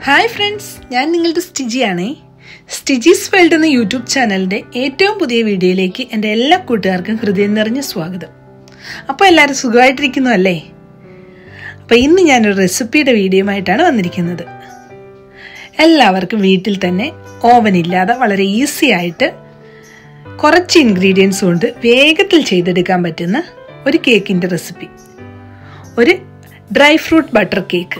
hi friends ഞാൻ നിങ്ങളുടെ സ്റ്റിജിയാണേ സ്റ്റിജീസ് world എന്ന യൂട്യൂബ് ചാനലിൻ്റെ ഏറ്റവും പുതിയ വീഡിയോയിലേക്ക് എൻ്റെ എല്ലാ കൂട്ടുകാർക്കും ഹൃദയം നിറഞ്ഞ സ്വാഗതം അപ്പോൾ എല്ലാവരും സുഖമായിട്ടിരിക്കുന്നു അല്ലേ അപ്പോൾ ഇന്ന് ഞാനൊരു റെസിപ്പിയുടെ വീഡിയോയുമായിട്ടാണ് വന്നിരിക്കുന്നത് എല്ലാവർക്കും വീട്ടിൽ തന്നെ ഓവൻ ഇല്ലാതെ വളരെ ഈസി ആയിട്ട് കുറച്ച് ഇൻഗ്രീഡിയൻസ് കൊണ്ട് വേഗത്തിൽ ചെയ്തെടുക്കാൻ പറ്റുന്ന ഒരു കേക്കിൻ്റെ റെസിപ്പി ഒരു ഡ്രൈ ഫ്രൂട്ട് ബട്ടർ കേക്ക്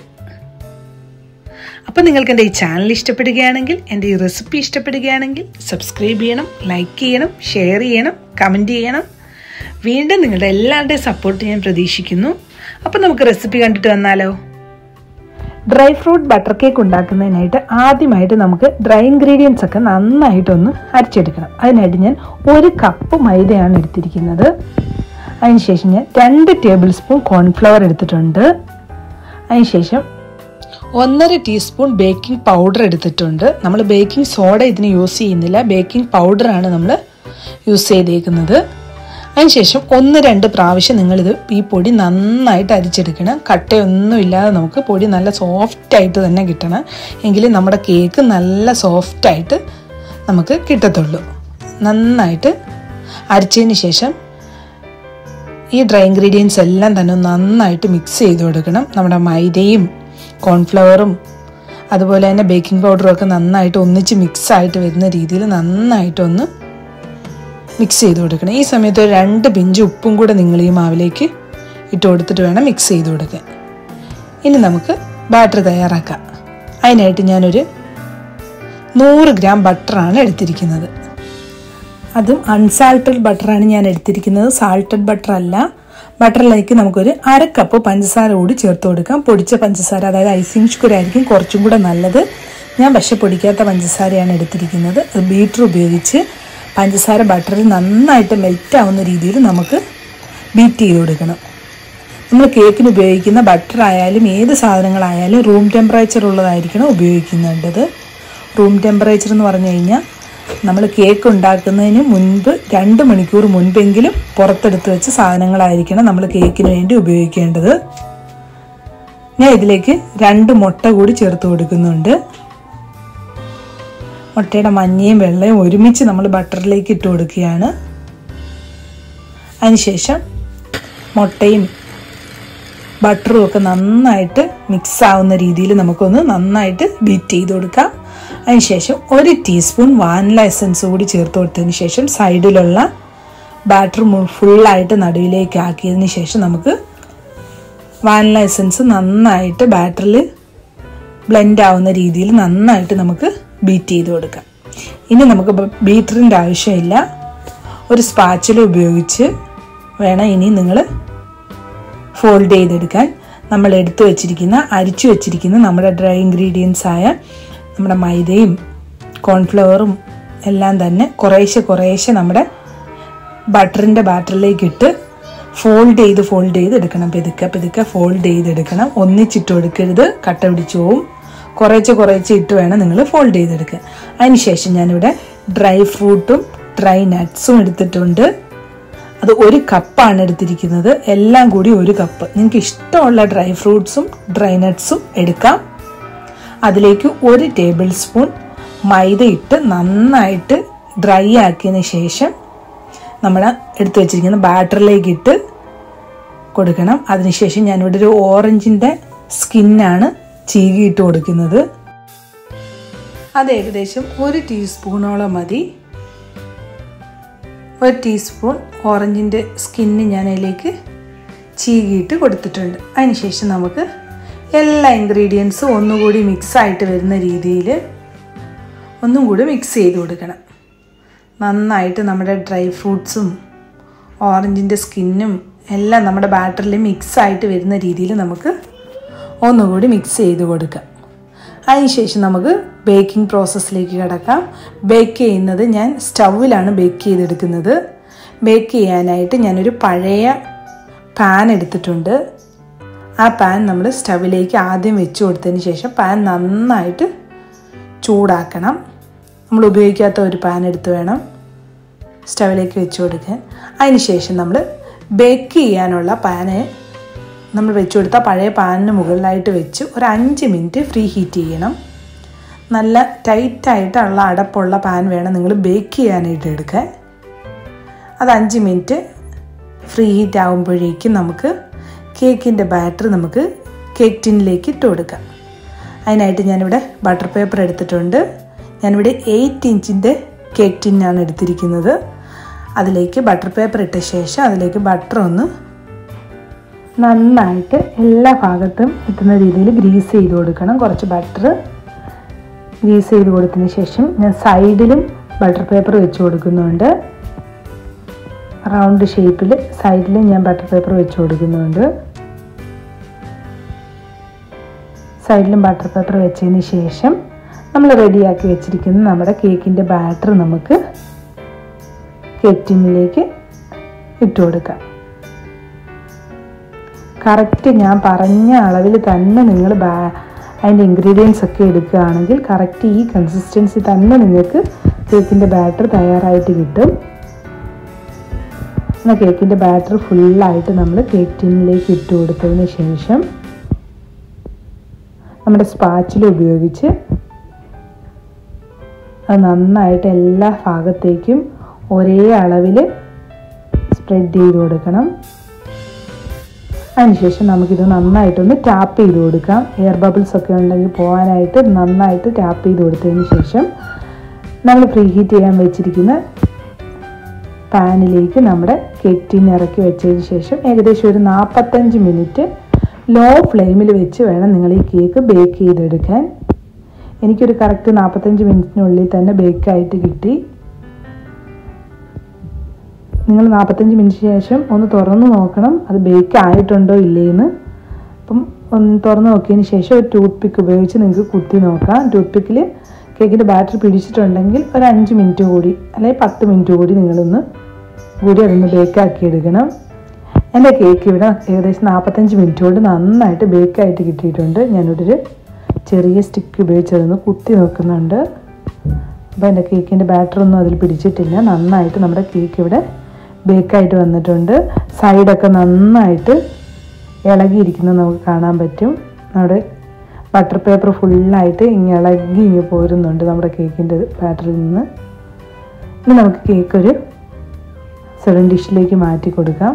അപ്പോൾ നിങ്ങൾക്ക് എൻ്റെ ഈ ചാനൽ ഇഷ്ടപ്പെടുകയാണെങ്കിൽ എൻ്റെ ഈ റെസിപ്പി ഇഷ്ടപ്പെടുകയാണെങ്കിൽ സബ്സ്ക്രൈബ് ചെയ്യണം ലൈക്ക് ചെയ്യണം ഷെയർ ചെയ്യണം കമൻറ്റ് ചെയ്യണം വീണ്ടും നിങ്ങളുടെ എല്ലാവരുടെയും സപ്പോർട്ട് ഞാൻ പ്രതീക്ഷിക്കുന്നു അപ്പോൾ നമുക്ക് റെസിപ്പി കണ്ടിട്ട് വന്നാലോ ഡ്രൈ ഫ്രൂട്ട് ബട്ടർ കേക്ക് ഉണ്ടാക്കുന്നതിനായിട്ട് ആദ്യമായിട്ട് നമുക്ക് ഡ്രൈ ഇൻഗ്രീഡിയൻസ് ഒക്കെ നന്നായിട്ടൊന്ന് അരച്ചെടുക്കണം അതിനായിട്ട് ഞാൻ ഒരു കപ്പ് മൈദയാണ് എടുത്തിരിക്കുന്നത് അതിനുശേഷം ഞാൻ രണ്ട് ടേബിൾ സ്പൂൺ കോൺഫ്ലവർ എടുത്തിട്ടുണ്ട് അതിനുശേഷം ഒന്നര ടീസ്പൂൺ ബേക്കിംഗ് പൗഡർ എടുത്തിട്ടുണ്ട് നമ്മൾ ബേക്കിംഗ് സോഡ ഇതിന് യൂസ് ചെയ്യുന്നില്ല ബേക്കിംഗ് പൗഡറാണ് നമ്മൾ യൂസ് ചെയ്തേക്കുന്നത് അതിനുശേഷം ഒന്ന് രണ്ട് പ്രാവശ്യം നിങ്ങളിത് ഈ പൊടി നന്നായിട്ട് അരിച്ചെടുക്കണം കട്ടയൊന്നും ഇല്ലാതെ നമുക്ക് പൊടി നല്ല സോഫ്റ്റ് ആയിട്ട് തന്നെ കിട്ടണം എങ്കിൽ നമ്മുടെ കേക്ക് നല്ല സോഫ്റ്റ് ആയിട്ട് നമുക്ക് കിട്ടത്തുള്ളൂ നന്നായിട്ട് അരിച്ചതിന് ശേഷം ഈ ഡ്രൈ ഇൻഗ്രീഡിയൻസ് എല്ലാം തന്നെ നന്നായിട്ട് മിക്സ് ചെയ്ത് കൊടുക്കണം നമ്മുടെ മൈദയും കോൺഫ്ലവറും അതുപോലെ തന്നെ ബേക്കിംഗ് പൗഡറും ഒക്കെ നന്നായിട്ട് ഒന്നിച്ച് മിക്സ് ആയിട്ട് വരുന്ന രീതിയിൽ നന്നായിട്ടൊന്ന് മിക്സ് ചെയ്ത് കൊടുക്കണം ഈ സമയത്ത് ഒരു രണ്ട് പിഞ്ച് ഉപ്പും കൂടെ നിങ്ങൾ ഈ മാവിലേക്ക് ഇട്ട് കൊടുത്തിട്ട് വേണം മിക്സ് ചെയ്ത് കൊടുക്കാൻ ഇനി നമുക്ക് ബാറ്റർ തയ്യാറാക്കാം അതിനായിട്ട് ഞാനൊരു നൂറ് ഗ്രാം ബട്ടറാണ് എടുത്തിരിക്കുന്നത് അതും അൺസാൾട്ടഡ് ബട്ടറാണ് ഞാൻ എടുത്തിരിക്കുന്നത് സാൾട്ടഡ് ബട്ടർ അല്ല ബട്ടറിലേക്ക് നമുക്കൊരു അര കപ്പ് പഞ്ചസാര കൂടി ചേർത്ത് കൊടുക്കാം പൊടിച്ച പഞ്ചസാര അതായത് ഐസിങ് ഷുഗർ ആയിരിക്കും കുറച്ചും കൂടെ നല്ലത് ഞാൻ പക്ഷെ പൊടിക്കാത്ത പഞ്ചസാരയാണ് എടുത്തിരിക്കുന്നത് അത് ബീറ്റർ ഉപയോഗിച്ച് പഞ്ചസാര ബട്ടറിൽ നന്നായിട്ട് മെൽറ്റ് ആവുന്ന രീതിയിൽ നമുക്ക് ബീറ്റ് ചെയ്ത് കൊടുക്കണം നമ്മൾ കേക്കിന് ഉപയോഗിക്കുന്ന ബട്ടർ ആയാലും ഏത് സാധനങ്ങളായാലും റൂം ടെമ്പറേച്ചർ ഉള്ളതായിരിക്കണം ഉപയോഗിക്കേണ്ടത് റൂം ടെമ്പറേച്ചർ എന്ന് പറഞ്ഞു കഴിഞ്ഞാൽ നമ്മൾ കേക്ക് ഉണ്ടാക്കുന്നതിന് മുൻപ് രണ്ട് മണിക്കൂർ മുൻപെങ്കിലും പുറത്തെടുത്ത് വെച്ച സാധനങ്ങളായിരിക്കണം നമ്മൾ കേക്കിന് വേണ്ടി ഉപയോഗിക്കേണ്ടത് ഞാൻ ഇതിലേക്ക് രണ്ട് മുട്ട കൂടി ചേർത്ത് കൊടുക്കുന്നുണ്ട് മുട്ടയുടെ മഞ്ഞയും വെള്ളയും ഒരുമിച്ച് നമ്മൾ ബട്ടറിലേക്ക് ഇട്ട് കൊടുക്കുകയാണ് അതിനുശേഷം മുട്ടയും ബട്ടറും ഒക്കെ നന്നായിട്ട് മിക്സ് ആവുന്ന രീതിയിൽ നമുക്കൊന്ന് നന്നായിട്ട് ബീറ്റ് ചെയ്ത് കൊടുക്കാം അതിനുശേഷം ഒരു ടീസ്പൂൺ വാനില എസൻസ് കൂടി ചേർത്ത് കൊടുത്തതിന് ശേഷം സൈഡിലുള്ള ബാറ്റർ ഫുള്ളായിട്ട് നടുവിലേക്ക് ആക്കിയതിന് ശേഷം നമുക്ക് വാനില എസൻസ് നന്നായിട്ട് ബാറ്ററിൽ ബ്ലെൻഡ് ആവുന്ന രീതിയിൽ നന്നായിട്ട് നമുക്ക് ബീറ്റ് ചെയ്ത് കൊടുക്കാം ഇനി നമുക്ക് ബീറ്ററിൻ്റെ ആവശ്യമില്ല ഒരു സ്പാച്ചിൽ ഉപയോഗിച്ച് വേണം ഇനി നിങ്ങൾ ഫോൾഡ് ചെയ്തെടുക്കാൻ നമ്മൾ എടുത്തു വെച്ചിരിക്കുന്ന അരിച്ചു വെച്ചിരിക്കുന്ന നമ്മുടെ ഡ്രൈ ഇൻഗ്രീഡിയൻസ് ആയ നമ്മുടെ മൈദയും കോൺഫ്ലവറും എല്ലാം തന്നെ കുറേശ്ശെ കുറേശ്ശെ നമ്മുടെ ബട്ടറിൻ്റെ ബാറ്ററിലേക്ക് ഇട്ട് ഫോൾഡ് ചെയ്ത് ഫോൾഡ് ചെയ്ത് എടുക്കണം പെതുക്കെ പെതുക്കെ ഫോൾഡ് ചെയ്തെടുക്കണം ഒന്നിച്ചിട്ട് കൊടുക്കരുത് കട്ട പിടിച്ചു പോവും കുറേശ്ശെ കുറേശ്ശെ ഇട്ട് വേണം നിങ്ങൾ ഫോൾഡ് ചെയ്തെടുക്കാൻ അതിനുശേഷം ഞാനിവിടെ ഡ്രൈ ഫ്രൂട്ടും ഡ്രൈ നട്ട്സും എടുത്തിട്ടുണ്ട് അത് ഒരു കപ്പാണ് എടുത്തിരിക്കുന്നത് എല്ലാം കൂടി ഒരു കപ്പ് നിങ്ങൾക്ക് ഇഷ്ടമുള്ള ഡ്രൈ ഫ്രൂട്ട്സും ഡ്രൈ നട്ട്സും എടുക്കാം അതിലേക്ക് ഒരു ടേബിൾ സ്പൂൺ മൈദ ഇട്ട് നന്നായിട്ട് ഡ്രൈ ആക്കിയതിന് ശേഷം നമ്മൾ എടുത്തു വെച്ചിരിക്കുന്ന ബാറ്ററിലേക്ക് ഇട്ട് കൊടുക്കണം അതിനുശേഷം ഞാനിവിടെ ഒരു ഓറഞ്ചിൻ്റെ സ്കിന്നാണ് ചീകിയിട്ട് കൊടുക്കുന്നത് അത് ഏകദേശം ഒരു ടീസ്പൂണോളം മതി ഒരു ടീസ്പൂൺ ഓറഞ്ചിൻ്റെ സ്കിന്ന് ഞാൻ അതിലേക്ക് ചീകിയിട്ട് കൊടുത്തിട്ടുണ്ട് അതിനുശേഷം നമുക്ക് എല്ലാ ഇൻഗ്രീഡിയൻസും ഒന്നുകൂടി മിക്സ് ആയിട്ട് വരുന്ന രീതിയിൽ ഒന്നും കൂടി മിക്സ് ചെയ്ത് കൊടുക്കണം നന്നായിട്ട് നമ്മുടെ ഡ്രൈ ഫ്രൂട്ട്സും ഓറഞ്ചിൻ്റെ സ്കിന്നും എല്ലാം നമ്മുടെ ബാറ്ററിൽ മിക്സ് ആയിട്ട് വരുന്ന രീതിയിൽ നമുക്ക് ഒന്നുകൂടി മിക്സ് ചെയ്ത് കൊടുക്കാം അതിനുശേഷം നമുക്ക് ബേക്കിംഗ് പ്രോസസ്സിലേക്ക് കിടക്കാം ബേക്ക് ചെയ്യുന്നത് ഞാൻ സ്റ്റൗവിലാണ് ബേക്ക് ചെയ്തെടുക്കുന്നത് ബേക്ക് ചെയ്യാനായിട്ട് ഞാനൊരു പഴയ പാൻ എടുത്തിട്ടുണ്ട് ആ പാൻ നമ്മൾ സ്റ്റവിലേക്ക് ആദ്യം വെച്ച് കൊടുത്തതിന് ശേഷം പാൻ നന്നായിട്ട് ചൂടാക്കണം നമ്മൾ ഉപയോഗിക്കാത്ത ഒരു പാൻ എടുത്ത് വേണം സ്റ്റവിലേക്ക് വെച്ച് കൊടുക്കാൻ അതിന് ശേഷം നമ്മൾ ബേക്ക് ചെയ്യാനുള്ള പാന് നമ്മൾ വെച്ച് കൊടുത്ത പഴയ പാനിന് മുകളിലായിട്ട് വെച്ച് ഒരു അഞ്ച് മിനിറ്റ് ഫ്രീ ഹീറ്റ് ചെയ്യണം നല്ല ടൈറ്റായിട്ടുള്ള അടപ്പുള്ള പാൻ വേണം നിങ്ങൾ ബേക്ക് ചെയ്യാനായിട്ട് എടുക്കാൻ അത് അഞ്ച് മിനിറ്റ് ഫ്രീ ഹീറ്റ് ആകുമ്പോഴേക്കും നമുക്ക് കേക്കിൻ്റെ ബാറ്റർ നമുക്ക് കേക്ക് ടിന്നിലേക്ക് ഇട്ട് കൊടുക്കാം അതിനായിട്ട് ഞാനിവിടെ ബട്ടർ പേപ്പർ എടുത്തിട്ടുണ്ട് ഞാനിവിടെ എയ്റ്റ് ഇഞ്ചിൻ്റെ കേക്ക് ടിന്നാണ് എടുത്തിരിക്കുന്നത് അതിലേക്ക് ബട്ടർ പേപ്പർ ഇട്ട ശേഷം അതിലേക്ക് ബട്ടർ ഒന്ന് നന്നായിട്ട് എല്ലാ ഭാഗത്തും എത്തുന്ന രീതിയിൽ ഗ്രീസ് ചെയ്ത് കൊടുക്കണം കുറച്ച് ബട്ടർ ഗ്രീസ് ചെയ്ത് കൊടുത്തതിന് ശേഷം ഞാൻ സൈഡിലും ബട്ടർ പേപ്പർ വെച്ച് കൊടുക്കുന്നുണ്ട് റൗണ്ട് ഷേപ്പിൽ സൈഡിലും ഞാൻ ബട്ടർ പേപ്പർ വെച്ച് കൊടുക്കുന്നുണ്ട് സൈഡിലും ബട്ടർ പേപ്പർ വെച്ചതിന് ശേഷം നമ്മൾ റെഡിയാക്കി വെച്ചിരിക്കുന്ന നമ്മുടെ കേക്കിൻ്റെ ബാറ്റർ നമുക്ക് കേക്ക് ടിന്നിലേക്ക് ഇട്ട് കൊടുക്കാം കറക്റ്റ് ഞാൻ പറഞ്ഞ അളവിൽ തന്നെ നിങ്ങൾ ബാ അതിൻ്റെ ഇൻഗ്രീഡിയൻസ് ഒക്കെ എടുക്കുകയാണെങ്കിൽ കറക്റ്റ് ഈ കൺസിസ്റ്റൻസി തന്നെ നിങ്ങൾക്ക് കേക്കിൻ്റെ ബാറ്റർ തയ്യാറായിട്ട് കിട്ടും എന്നാൽ കേക്കിൻ്റെ ബാറ്റർ ഫുള്ളായിട്ട് നമ്മൾ കേക്ക് ടിന്നിലേക്ക് ഇട്ട് കൊടുത്തതിന് ശേഷം നമ്മുടെ സ്പാച്ചിൽ ഉപയോഗിച്ച് അത് നന്നായിട്ട് എല്ലാ ഭാഗത്തേക്കും ഒരേ അളവിൽ സ്പ്രെഡ് ചെയ്ത് കൊടുക്കണം അതിനുശേഷം നമുക്കിത് നന്നായിട്ടൊന്ന് ടാപ്പ് ചെയ്ത് കൊടുക്കാം എയർ ബബിൾസ് ഒക്കെ ഉണ്ടെങ്കിൽ പോകാനായിട്ട് നന്നായിട്ട് ടാപ്പ് ചെയ്ത് കൊടുത്തതിന് ശേഷം നമ്മൾ പ്രീ ഹീറ്റ് ചെയ്യാൻ വെച്ചിരിക്കുന്ന പാനിലേക്ക് നമ്മുടെ കേക്ക് ടീൻ ഇറക്കി വെച്ചതിന് ശേഷം ഏകദേശം ഒരു നാൽപ്പത്തഞ്ച് മിനിറ്റ് ലോ ഫ്ലെയിമിൽ വെച്ച് വേണം നിങ്ങൾ ഈ കേക്ക് ബേക്ക് ചെയ്തെടുക്കാൻ എനിക്കൊരു കറക്റ്റ് നാൽപ്പത്തഞ്ച് മിനിറ്റിനുള്ളിൽ തന്നെ ബേക്കായിട്ട് കിട്ടി നിങ്ങൾ നാൽപ്പത്തഞ്ച് മിനിറ്റിന് ശേഷം ഒന്ന് തുറന്ന് നോക്കണം അത് ബേക്ക് ആയിട്ടുണ്ടോ ഇല്ലേന്ന് അപ്പം ഒന്ന് തുറന്ന് നോക്കിയതിന് ശേഷം ഒരു ടൂത്ത് പിക്ക് ഉപയോഗിച്ച് നിങ്ങൾക്ക് കുത്തി നോക്കാം ടൂത്ത് പിക്കിൽ കേക്കിൻ്റെ ബാറ്ററി പിടിച്ചിട്ടുണ്ടെങ്കിൽ ഒരു അഞ്ച് മിനിറ്റ് കൂടി അല്ലെങ്കിൽ പത്ത് മിനിറ്റ് കൂടി നിങ്ങളൊന്ന് കൂടി അതൊന്ന് ബേക്കാക്കി എടുക്കണം എൻ്റെ കേക്ക് ഇവിടെ ഏകദേശം നാൽപ്പത്തഞ്ച് മിനിറ്റ് കൊണ്ട് നന്നായിട്ട് ബേക്കായിട്ട് കിട്ടിയിട്ടുണ്ട് ഞാനിവിടെ ചെറിയ സ്റ്റിക്ക് ഉപയോഗിച്ച് അതൊന്ന് കുത്തി നോക്കുന്നുണ്ട് അപ്പോൾ എൻ്റെ കേക്കിൻ്റെ ബാറ്ററൊന്നും അതിൽ പിടിച്ചിട്ടില്ല നന്നായിട്ട് നമ്മുടെ കേക്ക് ഇവിടെ ബേക്കായിട്ട് വന്നിട്ടുണ്ട് സൈഡൊക്കെ നന്നായിട്ട് ഇളകിയിരിക്കുന്നത് നമുക്ക് കാണാൻ പറ്റും നമ്മുടെ ബട്ടർ പേപ്പർ ഫുള്ളായിട്ട് ഇങ്ങനെ ഇളകി ഇങ്ങനെ പോരുന്നുണ്ട് നമ്മുടെ കേക്കിൻ്റെ ബാറ്ററിൽ നിന്ന് ഇനി നമുക്ക് കേക്ക് ഒരു സെവൻ ഡിഷിലേക്ക് മാറ്റി കൊടുക്കാം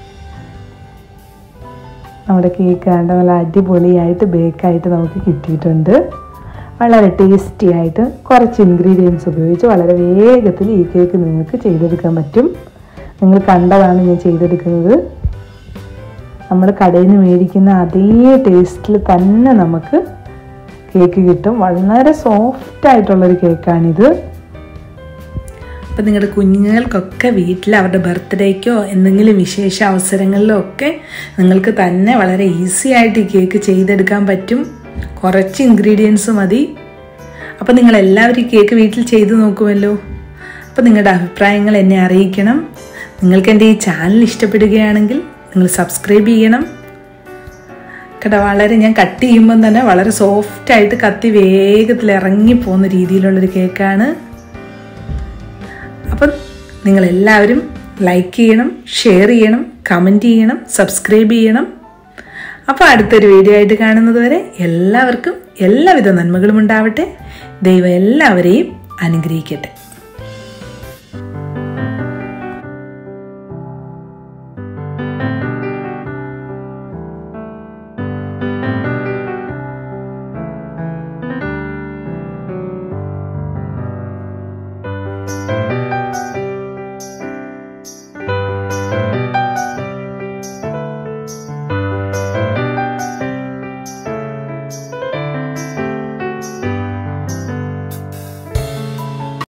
നമ്മുടെ കേക്ക് കണ്ട നല്ല അടിപൊളിയായിട്ട് ബേക്കായിട്ട് നമുക്ക് കിട്ടിയിട്ടുണ്ട് വളരെ ടേസ്റ്റി ആയിട്ട് കുറച്ച് ഇൻഗ്രീഡിയൻസ് ഉപയോഗിച്ച് വളരെ വേഗത്തിൽ ഈ കേക്ക് നിങ്ങൾക്ക് ചെയ്തെടുക്കാൻ പറ്റും നിങ്ങൾ കണ്ടതാണ് ഞാൻ ചെയ്തെടുക്കുന്നത് നമ്മൾ കടയിൽ നിന്ന് മേടിക്കുന്ന അതേ ടേസ്റ്റിൽ തന്നെ നമുക്ക് കേക്ക് കിട്ടും വളരെ സോഫ്റ്റ് ആയിട്ടുള്ളൊരു കേക്കാണിത് അപ്പം നിങ്ങളുടെ കുഞ്ഞുങ്ങൾക്കൊക്കെ വീട്ടിൽ അവരുടെ ബർത്ത്ഡേക്കോ എന്തെങ്കിലും വിശേഷ അവസരങ്ങളിലോ ഒക്കെ നിങ്ങൾക്ക് തന്നെ വളരെ ഈസി ആയിട്ട് ഈ കേക്ക് ചെയ്തെടുക്കാൻ പറ്റും കുറച്ച് ഇൻഗ്രീഡിയൻസ് മതി അപ്പം നിങ്ങൾ എല്ലാവരും ഈ കേക്ക് വീട്ടിൽ ചെയ്തു നോക്കുമല്ലോ അപ്പം നിങ്ങളുടെ അഭിപ്രായങ്ങൾ എന്നെ അറിയിക്കണം നിങ്ങൾക്ക് എൻ്റെ ഈ ചാനൽ ഇഷ്ടപ്പെടുകയാണെങ്കിൽ നിങ്ങൾ സബ്സ്ക്രൈബ് ചെയ്യണം കേട്ടോ വളരെ ഞാൻ കട്ട് ചെയ്യുമ്പം തന്നെ വളരെ സോഫ്റ്റായിട്ട് കത്തി വേഗത്തിൽ ഇറങ്ങി പോകുന്ന രീതിയിലുള്ളൊരു കേക്കാണ് അപ്പം നിങ്ങളെല്ലാവരും ലൈക്ക് ചെയ്യണം ഷെയർ ചെയ്യണം കമൻറ്റ് ചെയ്യണം സബ്സ്ക്രൈബ് ചെയ്യണം അപ്പോൾ അടുത്തൊരു വീഡിയോ ആയിട്ട് കാണുന്നത് വരെ എല്ലാവർക്കും എല്ലാവിധ നന്മകളും ഉണ്ടാവട്ടെ ദൈവം എല്ലാവരെയും അനുഗ്രഹിക്കട്ടെ thank you